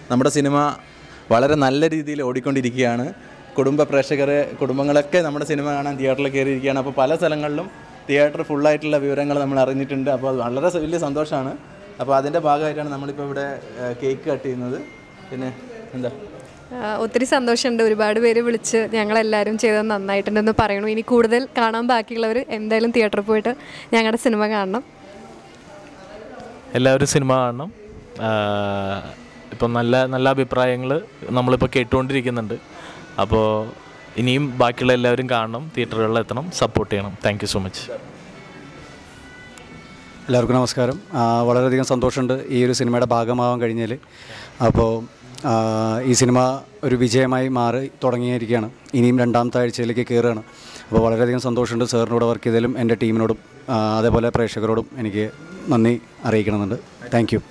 നമ്മുടെ സിനിമ വളരെ നല്ല രീതിയിൽ ഓടിക്കൊണ്ടിരിക്കുകയാണ് കുടുംബ പ്രേക്ഷകരെ കുടുംബങ്ങളൊക്കെ നമ്മുടെ സിനിമ കാണാൻ തിയേറ്ററിൽ കയറിയിരിക്കുകയാണ് അപ്പോൾ പല സ്ഥലങ്ങളിലും തിയേറ്റർ ഫുള്ളായിട്ടുള്ള വിവരങ്ങൾ നമ്മൾ അറിഞ്ഞിട്ടുണ്ട് അപ്പോൾ അത് വളരെ സ- വലിയ സന്തോഷമാണ് അപ്പോൾ അതിൻ്റെ ഭാഗമായിട്ടാണ് നമ്മളിപ്പോൾ ഇവിടെ കേക്ക് കട്ട് ചെയ്യുന്നത് പിന്നെ എന്താ ആ, ഒത്തിരി സന്തോഷമുണ്ട് ഒരുപാട് പേര് വിളിച്ച് ഞങ്ങളെല്ലാവരും ചെയ്തത് നന്നായിട്ടുണ്ടെന്ന് പറയണു ഇനി കൂടുതൽ കാണാൻ ബാക്കിയുള്ളവർ എന്തായാലും തിയേറ്ററിൽ പോയിട്ട് ഞങ്ങളുടെ സിനിമ കാണണം എല്ലാവരും സിനിമ കാണണം ആഹ് ഇപ്പം നല്ല നല്ല അഭിപ്രായങ്ങൾ നമ്മളിപ്പോൾ കേട്ടുകൊണ്ടിരിക്കുന്നുണ്ട് അപ്പോൾ ഇനിയും ബാക്കിയുള്ള എല്ലാവരും കാണണം തിയേറ്ററുകളിൽ എത്തണം സപ്പോർട്ട് ചെയ്യണം താങ്ക് യു സോ മച്ച് എല്ലാവർക്കും നമസ്കാരം ആ, വളരെയധികം സന്തോഷമുണ്ട് ഈ ഒരു സിനിമയുടെ ഭാഗമാവാൻ കഴിഞ്ഞതിൽ അപ്പോൾ ആ, ഈ സിനിമ ഒരു വിജയമായി മാറി തുടങ്ങിയിരിക്കുകയാണ് ഇനിയും രണ്ടാമത്തെ ആഴ്ചയിലേക്ക് കയറുകയാണ് അപ്പോൾ വളരെയധികം സന്തോഷമുണ്ട് സാറിനോട് വർക്ക് ചെയ്തതിലും എൻ്റെ ടീമിനോടും ആ, അതേപോലെ പ്രേക്ഷകരോടും എനിക്ക് നന്ദി അറിയിക്കണമെന്നുണ്ട് താങ്ക് യു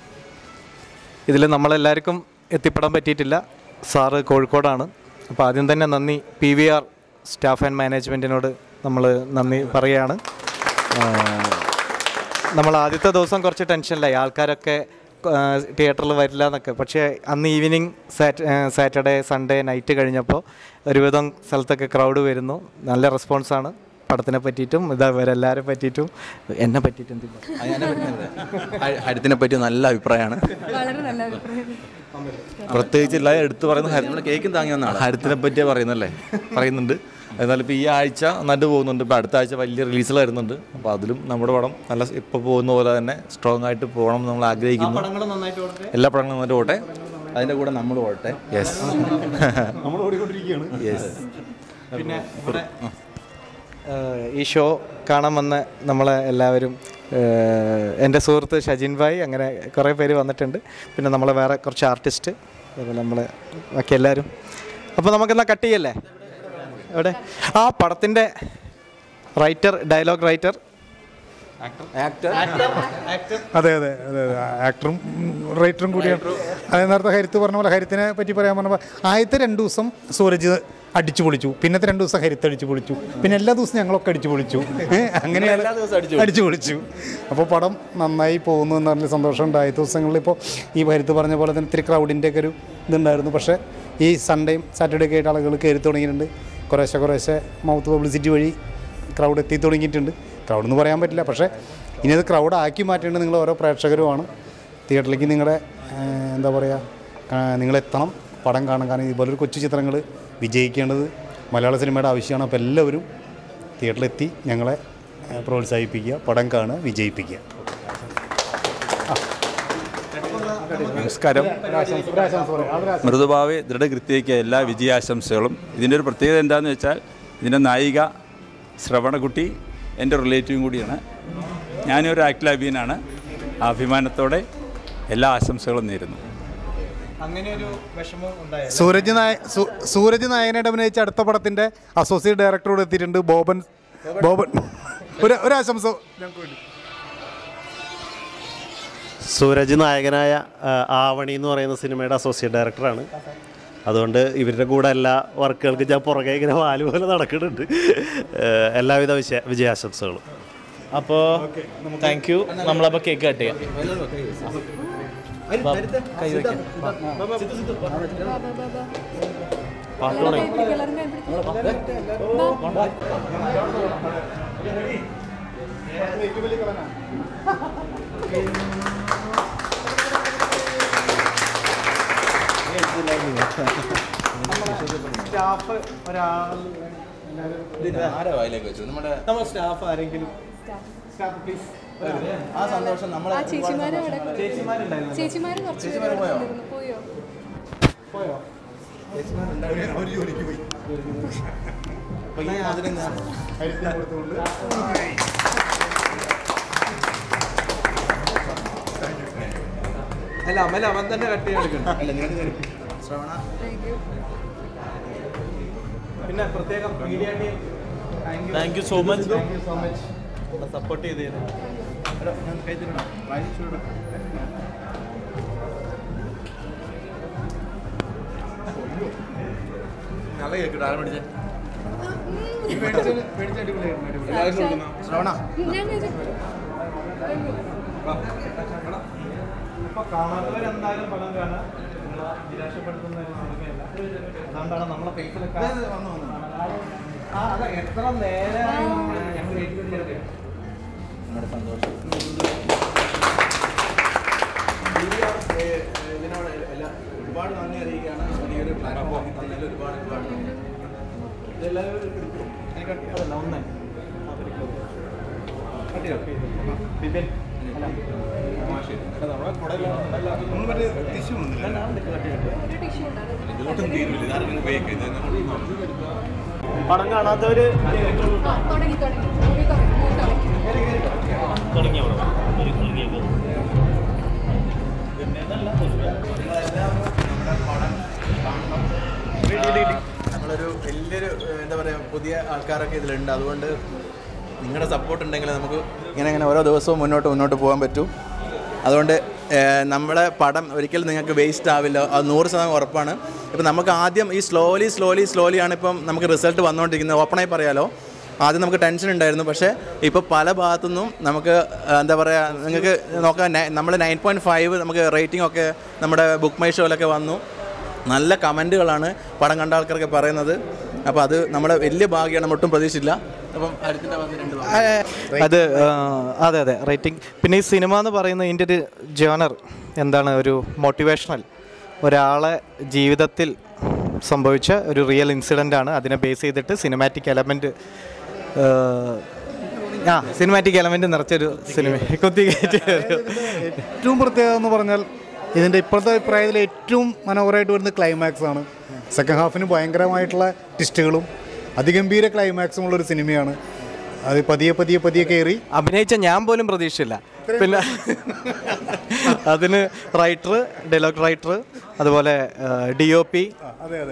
ഇതിൽ നമ്മളെല്ലാവർക്കും എത്തിപ്പെടാൻ പറ്റിയിട്ടില്ല സാറ് കോഴിക്കോടാണ് അപ്പോൾ ആദ്യം തന്നെ നന്ദി P V R staff and മാനേജ്മെൻറ്റിനോട് നമ്മൾ നന്ദി പറയുകയാണ് ആഹ് നമ്മൾ ആദ്യത്തെ ദിവസം കുറച്ച് ടെൻഷനിലായി ആൾക്കാരൊക്കെ തിയേറ്ററിൽ വരില്ല എന്നൊക്കെ പക്ഷേ അന്ന് evening sat Saturday Sunday night കഴിഞ്ഞപ്പോൾ ഒരുവിധം സ്ഥലത്തൊക്കെ ക്രൗഡ് വരുന്നു നല്ല റെസ്പോൺസാണ് പടത്തിനെ പറ്റിയിട്ടും ഇതാ ഇവരെല്ലാവരെ പറ്റിയിട്ടും എന്നെ പറ്റിയിട്ടും എന്തില്ല ഹരിത്തിനെ പറ്റി നല്ല അഭിപ്രായമാണ് വളരെ നല്ല അഭിപ്രായം പ്രത്യേകിച്ച് എല്ലാ എടുത്തു പറയുന്ന ഹരി- നമ്മുടെ കേക്കും താങ്ങി വന്നാണ് ഹരിത്തിനെ പറ്റിയാണ് പറയുന്നല്ലേ പറയുന്നുണ്ട് എന്നാലും ഇപ്പോൾ ഈ ആഴ്ച നന്നായിട്ട് പോകുന്നുണ്ട് ഇപ്പോൾ അടുത്ത ആഴ്ച വലിയ റിലീസുകൾ വരുന്നുണ്ട് അപ്പോൾ അതിലും നമ്മുടെ പടം നല്ല ഇപ്പോൾ പോകുന്ന പോലെ തന്നെ സ്ട്രോങ് ആയിട്ട് പോകണം എന്ന് നമ്മൾ ആഗ്രഹിക്കുന്നു എല്ലാ പടങ്ങളും നന്നായിട്ട് പോട്ടെ അതിൻ്റെ കൂടെ നമ്മൾ ഓടട്ടെ യെസ് നമ്മൾ ഓടിക്കൊണ്ടിരിക്കുകയാണ് യെസ് പിന്നെ ഇവിടെ ഏഹ്, ഈ ഷോ കാണാൻ വന്ന നമ്മളെ എല്ലാവരും ഏഹ്, എൻ്റെ സുഹൃത്ത് ഷജിൻ ഭായ് അങ്ങനെ കുറേ പേര് വന്നിട്ടുണ്ട് പിന്നെ നമ്മളെ വേറെ കുറച്ച് ആർട്ടിസ്റ്റ് അതേപോലെ നമ്മളെ ബാക്കി എല്ലാവരും അപ്പോൾ നമുക്കെന്നാൽ കട്ട് ചെയ്യല്ലേ എവിടെ ആ പടത്തിൻ്റെ റൈറ്റർ ഡയലോഗ് റൈറ്റർ ആക്ടർ അതെ അതെ അതെ അതെ ആക്ടറും റൈറ്ററും കൂടിയാണ് അത് നേരത്തെ ഹരിത്ത് പറഞ്ഞ പോലെ ഹരിത്തിനെ പറ്റി പറയാൻ പറഞ്ഞപ്പോൾ ആദ്യത്തെ രണ്ട് ദിവസം സൂരജ് അടിച്ചു പൊളിച്ചു പിന്നത്തെ രണ്ട് ദിവസം ഹരിത്ത് അടിച്ചു പൊളിച്ചു പിന്നെ എല്ലാ ദിവസവും ഞങ്ങളൊക്കെ അടിച്ചു പൊളിച്ചു ഏ, അങ്ങനെയാണ് അടിച്ചു പൊളിച്ചു അപ്പോൾ പടം നന്നായി പോകുന്നു എന്ന് പറഞ്ഞ സന്തോഷമുണ്ട് ആദ്യത്തെ ദിവസങ്ങളിൽ ഇപ്പോൾ ഈ ഹരിത്ത് പറഞ്ഞ പോലെ തന്നെ ഇത്തിരി ക്രൗഡിൻ്റെ ഒക്കെ ഒരു ഇതുണ്ടായിരുന്നു പക്ഷേ ഈ സൺഡേയും സാറ്റർഡേ ഒക്കെ ആയിട്ട് ആളുകൾ കയറി തുടങ്ങിയിട്ടുണ്ട് കുറേശ്ശെ കുറേശ്ശെ മൗത്ത് പബ്ലിസിറ്റി വഴി ക്രൗഡ് എത്തി തുടങ്ങിയിട്ടുണ്ട് ക്രൗഡ് എന്ന് പറയാൻ പറ്റില്ല പക്ഷേ ഇനി അത് ക്രൗഡ് ആക്കി മാറ്റേണ്ടത് നിങ്ങൾ ഓരോ പ്രേക്ഷകരുമാണ് തിയേറ്ററിലേക്ക് നിങ്ങളുടെ ഏഹ്, എന്താ പറയുക നിങ്ങളെത്തണം പടം കാണാൻ കാരണം ഇതുപോലൊരു കൊച്ചു ചിത്രങ്ങൾ വിജയിക്കേണ്ടത് മലയാള സിനിമയുടെ ആവശ്യമാണ് അപ്പോൾ എല്ലാവരും തിയേറ്ററിലെത്തി ഞങ്ങളെ ഏഹ്, പ്രോത്സാഹിപ്പിക്കുക പടം കാണുക വിജയിപ്പിക്കുക നമസ്കാരം മൃദുഭാവി ദൃഢകൃത്യയ്ക്ക് എല്ലാ വിജയാശംസകളും ഇതിൻ്റെ ഒരു പ്രത്യേകത എന്താണെന്ന് വെച്ചാൽ ഇതിൻ്റെ നായിക ശ്രവണകുട്ടി എൻ്റെ റിലേറ്റീവും കൂടിയാണ് ഞാനൊരു ആക്ലാബീനാണ് ആ അഭിമാനത്തോടെ എല്ലാ ആശംസകളും നേരുന്നു അങ്ങനെ ഒരു വിഷമം ഉണ്ടായ സൂരജ് നായ സു- സൂരജ് നായകനായിട്ട് അഭിനയിച്ച അടുത്ത പടത്തിൻ്റെ അസോസിയേറ്റ് ഡയറക്ടറോട് എത്തിയിട്ടുണ്ട് ബോബൻ ബോബൻ ഒരു ഒരു ആശംസ ഞങ്ങൾക്ക് വേണ്ടി സൂരജ് നായകനായ ആ, ആവണി എന്ന് പറയുന്ന സിനിമയുടെ അസോസിയേറ്റ് ഡയറക്ടറാണ് അതുകൊണ്ട് ഇവരുടെ കൂടെ എല്ലാ വർക്കുകൾക്ക് ഞാൻ പുറകെ ഇങ്ങനെ വാല് പോലെ നടക്കുന്നുണ്ട് ഏഹ്, എല്ലാവിധ വിജയ വിജയാശംസകളും അപ്പോൾ താങ്ക് യു നമ്മളപ്പോൾ കേക്ക് കട്ട് ചെയ്യാം കൈ വയ്ക്കാം പാട്ട് തുടങ്ങി സ്റ്റാഫ് ഒരാൾ ആരാ വായിലേക്ക് വെച്ചു നമ്മുടെ നമ്മൾ സ്റ്റാഫ് ആരെങ്കിലും സ്റ്റാഫ് പ്ലീസ് ആ സന്തോഷം നമ്മൾ ആ ചേച്ചിമാരും അവിടെ ചേച്ചിമാരുണ്ടായിരുന്നു ചേച്ചിമാര് കുറച്ച് പേര് ഇവിടെ വന്നിരുന്നു. പോയോ അപ്പോൾ ഈ അതിന് ഞാൻ അല്ല അമല അവൻ തന്നെ കട്ട് ചെയ്യാൻ എടുക്കണം അല്ല നിങ്ങൾ ശ്രവണ പിന്നെ പ്രത്യേകം media team thank you so much thank you so much support ചെയ്തതിന് എടാ, ഞാൻ കൈ തരണം വായിച്ചു വിടാം നല്ല കേൾക്കട്ടെ ആരും പഠിച്ചേ എല്ലാവർക്കും കൊടുക്കുന്നോ? ശ്രവണ ഞാൻ കഴിച്ചു. അപ്പൊ കാണാത്തവരെന്തായാലും പടം കാണാം നിരാശപ്പെടുത്തുന്ന ഒരു സിനിമയല്ല അതുകൊണ്ടാണ് നമ്മളെ ഫേസിലൊക്കെ ആ അതെ എത്ര നേരം ഞങ്ങൾ വെയിറ്റ് ചെയ്തിരിക്കുകയാണ് നമ്മുടെ സന്തോഷം ഇതിനോട് എല്ലാ ഒരുപാട് നന്ദി അറിയിക്കുകയാണ് ഈ ഒരു പ്ലാറ്റ്ഫോം തന്നതിൽ ഒരുപാട് ഒരുപാട് നന്ദി ഇതെല്ലാവരും എടുക്കും. എനിക്ക് അതല്ല ഒന്ന് ബിപിൻ അല്ല. മാഷ്. എടാ, നമ്മളെ കുടയില് നമ്മൾ മറ്റേ tissue ഒന്നുമില്ല. ഇതിലോട്ടൊന്നും തീരുമില്ല. ഇതാരെങ്കിലും ഉപയോഗിക്കുക. ഇത് തന്നെ പടം കാണാത്തവർ തുടങ്ങിയ പടം ഒരു തുടങ്ങിയേക്കും നമ്മളൊരു വലിയൊരു ഏഹ്, എന്താ പറയുക പുതിയ ആൾക്കാരൊക്കെ ഇതിലുണ്ട് അതുകൊണ്ട് നിങ്ങളുടെ സപ്പോർട്ട് ഉണ്ടെങ്കിൽ നമുക്ക് ഇങ്ങനെ ഇങ്ങനെ ഓരോ ദിവസവും മുന്നോട്ട് മുന്നോട്ട് പോകാൻ പറ്റും അതുകൊണ്ട് ഏഹ്, നമ്മുടെ പടം ഒരിക്കലും നിങ്ങൾക്ക് വേസ്റ്റ് ആവില്ല അത് നൂറ് ശതമാനം ഉറപ്പാണ് ഇപ്പം നമുക്ക് ആദ്യം ഈ സ്ലോലി സ്ലോലി സ്ലോലിയാണ് ഇപ്പം നമുക്ക് റിസൾട്ട് വന്നുകൊണ്ടിരിക്കുന്നത് ഓപ്പണായി പറയാലോ ആദ്യം നമുക്ക് ടെൻഷൻ ഉണ്ടായിരുന്നു പക്ഷേ ഇപ്പോൾ പല ഭാഗത്തുനിന്നും നമുക്ക് ഏഹ്, എന്താ പറയുക നിങ്ങൾക്ക് നോക്കാം നമ്മൾ നയൻ പോയിൻറ്റ് ഫൈവ് നമുക്ക് റേറ്റിംഗ് ഒക്കെ നമ്മുടെ ബുക്ക് മൈ ഷോയിലൊക്കെ വന്നു നല്ല കമൻറ്റുകളാണ് പടം കണ്ട ആൾക്കാരൊക്കെ പറയുന്നത് അപ്പോൾ അത് നമ്മുടെ വലിയ ഭാഗ്യമാണ് നമ്മൾ ഒട്ടും പ്രതീക്ഷിച്ചില്ല അപ്പം അടുത്തിൻ്റെ ഭാഗത്ത് രണ്ട് ഭാഗം. അത് ആ, അതെ അതെ റേറ്റിംഗ് പിന്നെ ഈ സിനിമ എന്ന് പറയുന്ന ഇതിൻ്റെ ഒരു ജേണർ എന്താണ് ഒരു മോട്ടിവേഷണൽ ഒരാളെ ജീവിതത്തിൽ സംഭവിച്ച ഒരു റിയൽ ഇൻസിഡൻ്റ് ആണ് അതിനെ ബേസ് ചെയ്തിട്ട് സിനിമാറ്റിക് എലമെൻറ്റ് ആ സിനിമാറ്റിക് എലമെൻറ്റ് നിറച്ചൊരു സിനിമ കുത്തി കയറ്റിയ ഒരു ഏറ്റവും പ്രത്യേകത എന്ന് പറഞ്ഞാൽ ഇതിൻ്റെ ഇപ്പോഴത്തെ അഭിപ്രായത്തിൽ ഏറ്റവും മനോഹരമായിട്ട് വരുന്ന ക്ലൈമാക്സ് ആണ് സെക്കൻഡ് ഹാഫിന് ഭയങ്കരമായിട്ടുള്ള ട്വിസ്റ്റുകളും അതിഗംഭീര ക്ലൈമാക്സും ഉള്ളൊരു സിനിമയാണ് അത് പതിയെ പതിയെ പതിയെ കയറി അഭിനയിച്ച ഞാൻ പോലും പ്രതീക്ഷിച്ചില്ല പിന്നെ അതിന് റൈറ്റർ ഡയലോഗ് റൈറ്റർ അതുപോലെ ഡി ഒ പി അതെ അതെ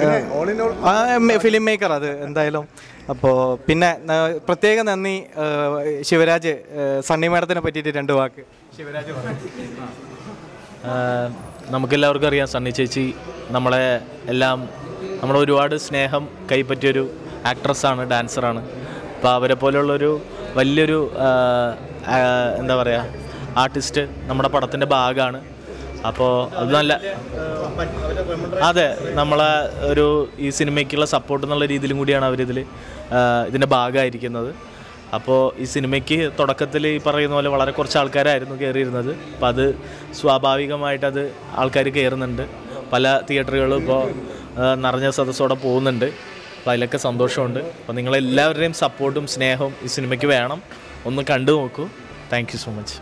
ഫിലിം മേക്കർ അത് എന്തായാലും അപ്പോൾ പിന്നെ ആ, പ്രത്യേക നന്ദി ആ, ശിവരാജ് ആ, സണ്ണി മേഡത്തിനെ പറ്റിയിട്ട് രണ്ട് വാക്ക് ശിവരാജ് പറഞ്ഞു നമുക്കെല്ലാവർക്കും അറിയാം സണ്ണി ചേച്ചി നമ്മളെ എല്ലാം നമ്മളെ ഒരുപാട് സ്നേഹം കൈപ്പറ്റിയൊരു ആക്ട്രസ്സാണ് ഡാൻസറാണ് അപ്പോൾ അവരെ പോലുള്ളൊരു വലിയൊരു ആ, ആ, എന്താ പറയുക ആർട്ടിസ്റ്റ് നമ്മുടെ പടത്തിൻ്റെ ഭാഗമാണ് അപ്പോൾ അത് നല്ല അതെ നമ്മളെ ഒരു ഈ സിനിമയ്ക്കുള്ള സപ്പോർട്ട് എന്നുള്ള രീതിയിലും കൂടിയാണ് അവരിതിൽ ഇതിൻ്റെ ഭാഗമായിരിക്കുന്നത് അപ്പോൾ ഈ സിനിമയ്ക്ക് തുടക്കത്തിൽ ഈ പറയുന്ന പോലെ വളരെ കുറച്ച് ആൾക്കാരായിരുന്നു കയറിയിരുന്നത് അപ്പം അത് സ്വാഭാവികമായിട്ടത് ആൾക്കാർ കയറുന്നുണ്ട് പല തിയേറ്ററുകളും ഇപ്പോൾ നിറഞ്ഞ സദസ്സോടെ പോകുന്നുണ്ട് അപ്പോൾ അതിലൊക്കെ സന്തോഷമുണ്ട് അപ്പോൾ നിങ്ങളെല്ലാവരുടെയും സപ്പോർട്ടും സ്നേഹവും ഈ സിനിമയ്ക്ക് വേണം ഒന്ന് കണ്ടു നോക്കൂ താങ്ക് യു സോ മച്ച്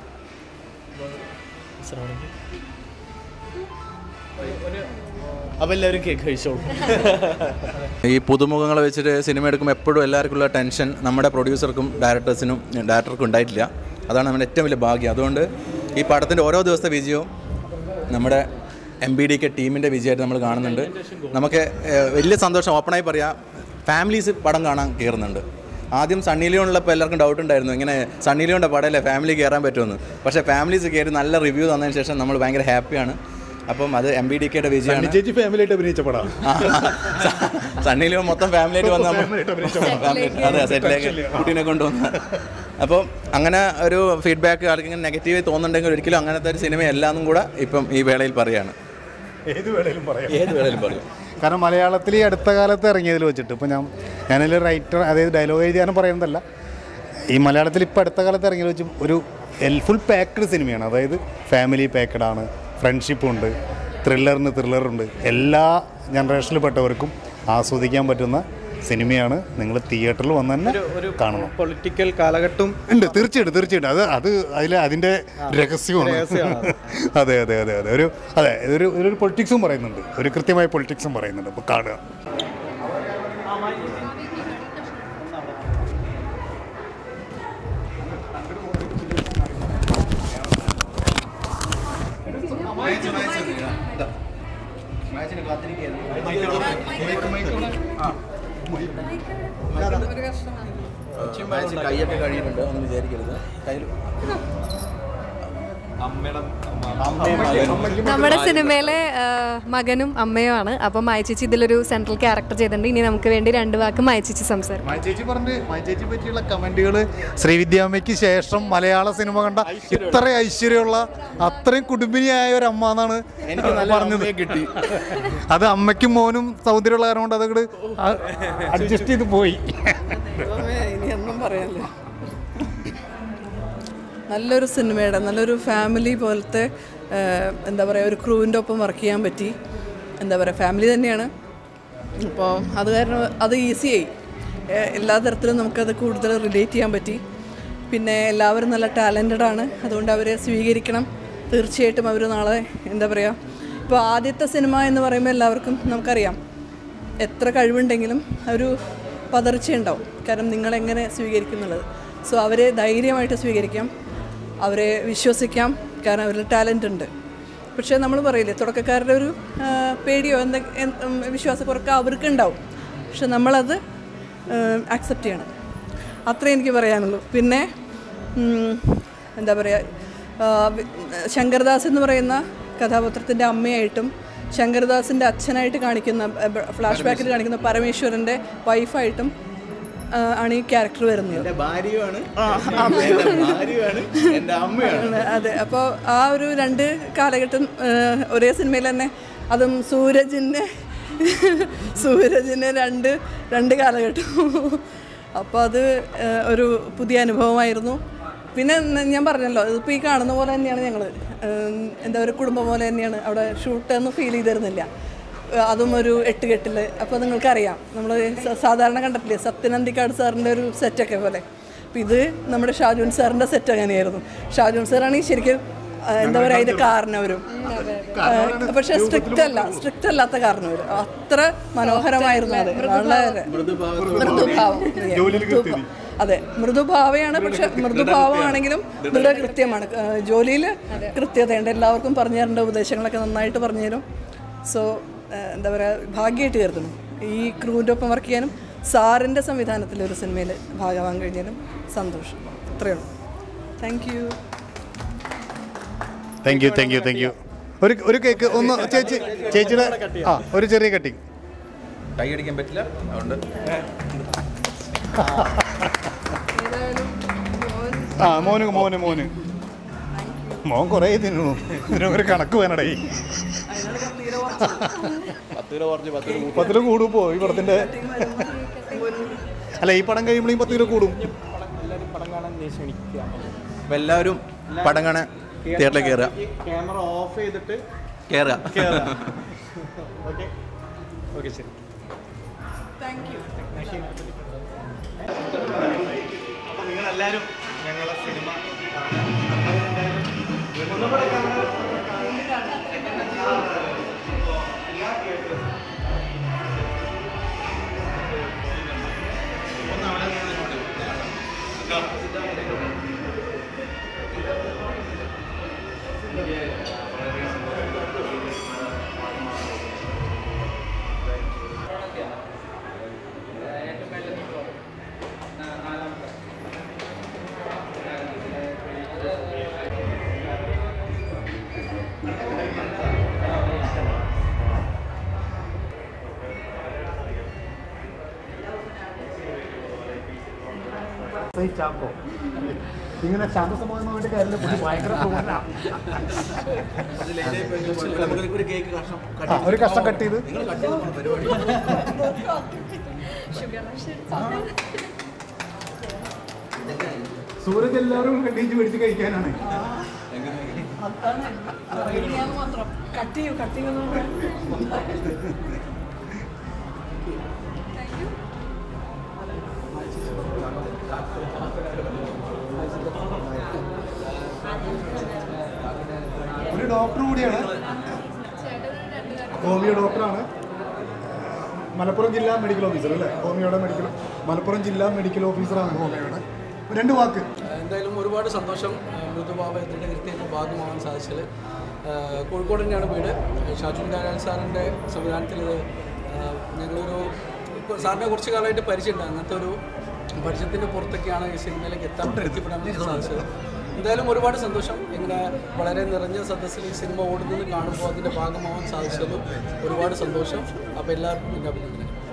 അപ്പോൾ എല്ലാവരും കേക്ക് കഴിച്ചോളൂ ഈ പുതുമുഖങ്ങളെ വെച്ചിട്ട് സിനിമ എടുക്കുമ്പോൾ എപ്പോഴും എല്ലാവർക്കും ഉള്ള ടെൻഷൻ നമ്മുടെ പ്രൊഡ്യൂസർക്കും ഡയറക്ടേഴ്സിനും ഡയറക്ടർക്കും ഉണ്ടായിട്ടില്ല അതാണ് നമ്മുടെ ഏറ്റവും വലിയ ഭാഗ്യം അതുകൊണ്ട് ഈ പടത്തിൻ്റെ ഓരോ ദിവസത്തെ വിജയവും നമ്മുടെ എം ബി ഡി കെ ടീമിൻ്റെ വിജയമായിട്ട് നമ്മൾ കാണുന്നുണ്ട് നമുക്ക് ഏഹ്, വലിയ സന്തോഷം ഓപ്പണായി പറയാം ഫാമിലീസ് പടം കാണാൻ കയറുന്നുണ്ട് ആദ്യം സണ്ണി ലിയോണുള്ളപ്പോൾ എല്ലാവർക്കും ഡൗട്ട് ഉണ്ടായിരുന്നു ഇങ്ങനെ സണ്ണി ലിയോണിൻ്റെ പടമല്ലേ ഫാമിലി കയറാൻ പറ്റുമെന്ന് പക്ഷേ ഫാമിലീസ് കയറി നല്ല റിവ്യൂ തന്നതിന് ശേഷം നമ്മൾ ഭയങ്കര ഹാപ്പിയാണ് അപ്പം അത് എം ബി ഡി കെയുടെ വിജയമാണ് ചേച്ചി ഫാമിലിയായിട്ട് അഭിനയിച്ച പടം സണ്ണിലും മൊത്തം ഫാമിലിയായിട്ട് വന്ന് നമ്മൾ family- അതെ സെറ്റിലേക്ക് കുട്ടീനെ കൊണ്ടുവന്ന് അപ്പോൾ അങ്ങനെ ഒരു ഫീഡ്ബാക്ക് ആർക്കെങ്കിലും നെഗറ്റീവ് തോന്നുന്നുണ്ടെങ്കിൽ ഒരിക്കലും അങ്ങനത്തെ ഒരു സിനിമയല്ല എന്നും കൂടെ ഇപ്പം ഈ വേളയിൽ പറയാണ് ഏത് വേളയിലും പറയാം ഏത് വേളയിലും പറയും കാരണം മലയാളത്തിൽ ഈ അടുത്ത കാലത്ത് ഇറങ്ങിയതിൽ വെച്ചിട്ട് ഇപ്പോൾ ഞാൻ ഞാനതിൽ റൈറ്റർ അതായത് ഡയലോഗ് എഴുതിയാനും പറയുന്നതല്ല ഈ മലയാളത്തിൽ ഇപ്പോൾ അടുത്ത കാലത്ത് ഇറങ്ങിയത് വെച്ച് ഒരു എൽ ഫുൾ പാക്ക്ഡ് സിനിമയാണ് അതായത് ഫാമിലി പാക്ക്ഡ് ആണ് ഫ്രണ്ട്ഷിപ്പും ഉണ്ട് ത്രില്ലറിന് ത്രില്ലറുണ്ട് എല്ലാ ജനറേഷനിൽപ്പെട്ടവർക്കും ആസ്വദിക്കാൻ പറ്റുന്ന സിനിമയാണ് നിങ്ങൾ തിയേറ്ററിൽ വന്ന് തന്നെ കാണണം പൊളിറ്റിക്കൽ കാലഘട്ടം ഉണ്ട് തീർച്ചയായിട്ടും തീർച്ചയായിട്ടും അത് അത് അതിൽ അതിൻ്റെ രഹസ്യമാണ് അതെ അതെ അതെ അതെ ഒരു അതെ ഒരു ഒരു പൊളിറ്റിക്സും പറയുന്നുണ്ട് ഒരു കൃത്യമായ പൊളിറ്റിക്സും പറയുന്നുണ്ട് അപ്പോൾ കാണുക കൈയൊക്കെ കഴിയുന്നുണ്ട് ഒന്നും വിചാരിക്കരുത് കയ്യിൽ നമ്മുടെ സിനിമയിലെ ആ, മകനും അമ്മയുമാണ് അപ്പം മായ ചേച്ചി ഇതിലൊരു സെൻട്രൽ ക്യാരക്ടർ ചെയ്തിട്ടുണ്ട് ഇനി നമുക്ക് വേണ്ടി രണ്ട് വാക്ക് മായ ചേച്ചി സംസാരം മായ ചേച്ചി പറഞ്ഞ് മായ ചേച്ചി പറ്റിയുള്ള കമന്റുകൾ ശ്രീവിദ്യാമ്മയ്ക്ക് ശേഷം മലയാള സിനിമ കണ്ട ഇത്ര ഐശ്വര്യമുള്ള അത്രയും കുടുംബിനിയായ ഒരു അമ്മ എന്നാണ് എനിക്ക് നല്ല പറഞ്ഞത് അമ്മയെ കിട്ടി. അത് അമ്മയ്ക്കും മോനും സൗന്ദര്യമുള്ള കാരണം കൊണ്ട് അതങ്ങട് അഡ്ജസ്റ്റ് ചെയ്ത് പോയി ഇനി ഒന്നും പറയാനില്ല നല്ലൊരു സിനിമയുടെ നല്ലൊരു ഫാമിലി പോലത്തെ ആ, എന്താ പറയുക ഒരു ക്രൂവിൻ്റെ ഒപ്പം വർക്ക് ചെയ്യാൻ പറ്റി എന്താ പറയുക ഫാമിലി തന്നെയാണ് അപ്പോൾ അത് കാരണം അത് ഈസിയായി ഏ, എല്ലാ തരത്തിലും നമുക്കത് കൂടുതൽ റിലേറ്റ് ചെയ്യാൻ പറ്റി പിന്നെ എല്ലാവരും നല്ല ടാലൻറ്റഡ് ആണ് അതുകൊണ്ട് അവരെ സ്വീകരിക്കണം തീർച്ചയായിട്ടും അവർ നാളെ എന്താ പറയുക ഇപ്പോൾ ആദ്യത്തെ സിനിമ എന്ന് പറയുമ്പോൾ എല്ലാവർക്കും നമുക്കറിയാം എത്ര കഴിവുണ്ടെങ്കിലും ഒരു പതർച്ചയുണ്ടാവും കാരണം നിങ്ങളെങ്ങനെ സ്വീകരിക്കും എന്നുള്ളത് സോ അവരെ ധൈര്യമായിട്ട് സ്വീകരിക്കാം അവരെ വിശ്വസിക്കാം കാരണം അവരിൽ ടാലൻ്റ് ഉണ്ട് പക്ഷേ നമ്മൾ പറയില്ലേ തുടക്കക്കാരുടെ ഒരു ആ, പേടിയോ എന്തെ എന്ത്- ഉം, വിശ്വാസക്കുറക്കോ അവർക്ക് ഉണ്ടാവും പക്ഷെ നമ്മളത് ആക്സെപ്റ്റ് ചെയ്യണം അത്രേ എനിക്ക് പറയാനുള്ളൂ പിന്നെ ഉം, എന്താ പറയുക ആ, വി- ശങ്കർദാസ് എന്ന് പറയുന്ന കഥാപാത്രത്തിൻ്റെ അമ്മയായിട്ടും ശങ്കർദാസിൻ്റെ അച്ഛനായിട്ട് കാണിക്കുന്ന ഫ്ലാഷ് ബാക്കിൽ കാണിക്കുന്ന പരമേശ്വരൻ്റെ വൈഫായിട്ടും ആ, ആണ് ഈ ക്യാരക്ടർ വരുന്നത് എൻ്റെ ഭാര്യയുമാണ് എൻ്റെ ഭാര്യയുമാണ് എൻ്റെ അമ്മയാണ് ആണ്. അതെ അപ്പോൾ ആ ഒരു രണ്ട് കാലഘട്ടം ആ, ഒരേ സിനിമയിൽ തന്നെ അതും സൂരജിൻ്റെ സൂരജിന് രണ്ട് രണ്ട് കാലഘട്ടം അപ്പോൾ അത് ആ, ഒരു പുതിയ അനുഭവമായിരുന്നു പിന്നെ ന- ഞാൻ പറഞ്ഞല്ലോ ഇതിപ്പോൾ ഈ കാണുന്ന പോലെ തന്നെയാണ് ഞങ്ങൾ എന്താ ഒരു കുടുംബം പോലെ തന്നെയാണ് അവിടെ ഷൂട്ട് ഒന്നും ഫീൽ ചെയ്തിരുന്നില്ല ആ, അതും ഒരു എട്ട് കെട്ടിൽ അപ്പോൾ നിങ്ങൾക്കറിയാം നമ്മൾ സാധാരണ കണ്ടിട്ടില്ലേ സത്യനന്ദിക്കാട് സാറിൻ്റെ ഒരു സെറ്റൊക്കെ പോലെ അപ്പോൾ ഇത് നമ്മുടെ ഷാജുൻ സാറിൻ്റെ സെറ്റ് അങ്ങനെയായിരുന്നു ഷാജുൻ സാറാണ് ഈ ശരിക്കും ആ, എന്താ പറയുക അതിൻ്റെ കാരണവരും ആ, പക്ഷേ സ്ട്രിക്റ്റ് അല്ല സ്ട്രിക്റ്റ് അല്ലാത്ത കാരണവരും അത്ര മനോഹരമായിരുന്നു അത് വളരെ മൃദുഭാവം മൃദുഭാ- അതെ മൃദുഭാവയാണ് പക്ഷെ മൃദുഭാവമാണെങ്കിലും ദൃഢകൃത്യമാണ് ജോലിയിൽ കൃത്യതയുണ്ട് എല്ലാവർക്കും പറഞ്ഞു തരേണ്ട ഉപദേശങ്ങളൊക്കെ നന്നായിട്ട് പറഞ്ഞു തരും സോ എന്താ പറയുക ഭാഗ്യമായിട്ട് കരുതണം ഈ ക്രൂവിൻ്റെ ഒപ്പം വർക്ക് ചെയ്യാനും സാറിൻ്റെ സംവിധാനത്തിൽ ഒരു സിനിമയിൽ ഭാഗമാകാൻ കഴിഞ്ഞാലും സന്തോഷം അത്രയേ ഉള്ളൂ thank you thank you thank you thank you ഒരു ഒരു കേക്ക് ഒന്ന് ചേച്ചി ചേച്ചിയുടെ ആ ഒരു ചെറിയ കട്ടിങ് കൈ അടിക്കാൻ പറ്റില്ല അതുകൊണ്ട് ആ മോന് മോന് മോന് മോൻ കുറേ തിന്നു ഇതിനൊരു കണക്ക് വേണടേ പത്ത് കിലോ കുറച്ച് പത്ത് കിലോ പത്ത് രൂപ കൂടും പോ ഈ പടത്തിന്റെ അല്ല ഈ പടം കഴിയുമ്പോഴേക്കും പത്ത് രൂപ കൂടും അപ്പം എല്ലാവരും പടം കാണാൻ തിയേറ്ററിൽ കയറുക ക്യാമറ ഓഫ് ചെയ്തിട്ട് കയറുക ഓക്കെ ഓക്കെ ശരി അപ്പോൾ നിങ്ങളെല്ലാവരും ഞങ്ങളെ സിനിമ ചാക്കോ ഇങ്ങനെ ശാന്തസമൂഹം വേണ്ടി കാര്യമില്ല പുള്ളി ഭയങ്കര ഒരു കേക്ക് കഷ്ണം ആ, ഒരു കഷ്ടം കട്ട് ചെയ്ത് നിങ്ങൾ കട്ട് ചെയ്ത് പരിപാടി സൂരജ് എല്ലാവരും കണ്ടീച്ച് മേടിച്ച് കഴിക്കാനാണ് കട്ട് ചെയ്യൂ കട്ട് ചെയ്യുന്നു ഒരു ഡോക്ടർ കൂടിയാണ് ഹോമിയോ ഡോക്ടറാണ് മലപ്പുറം ജില്ലാ മെഡിക്കൽ ഓഫീസർ അല്ലേ ഹോമിയോയുടെ മെഡിക്കൽ മലപ്പുറം ജില്ലാ മെഡിക്കൽ ഓഫീസറാണ് ഹോമിയോയുടെ രണ്ട് വാക്ക് എന്തായാലും ഒരുപാട് സന്തോഷം മൃദുഭാവ ദൃഢകൃത്യത്തിൻ്റെ ഭാഗമാവാൻ സാധിച്ചത് ആ, കോഴിക്കോട് തന്നെയാണ് വീട് ഷാജുൻ കാരാൻ സാറിൻ്റെ സംവിധാനത്തിൽ ഇത് ആ, ഞങ്ങളൊരു ഇപ്പോൾ സാറിനെ കുറച്ച് കാലമായിട്ട് പരിചയമുണ്ട് അങ്ങനത്തെ ഒരു പരിചയത്തിൻ്റെ പുറത്തൊക്കെയാണ് ഈ സിനിമയിലേക്ക് എത്താൻ എത്തിപ്പെടാൻ വേണ്ടി സാധിച്ചത് എന്തായാലും ഒരുപാട് സന്തോഷം ഇങ്ങനെ വളരെ നിറഞ്ഞ സദസ്സിൽ ഈ സിനിമ ഓടുന്നത് കാണുമ്പോൾ അതിൻ്റെ ഭാഗമാവാൻ സാധിച്ചതും ഒരുപാട് സന്തോഷം അപ്പോൾ എല്ലാവർക്കും എൻ്റെ അഭിനന്ദനങ്ങൾ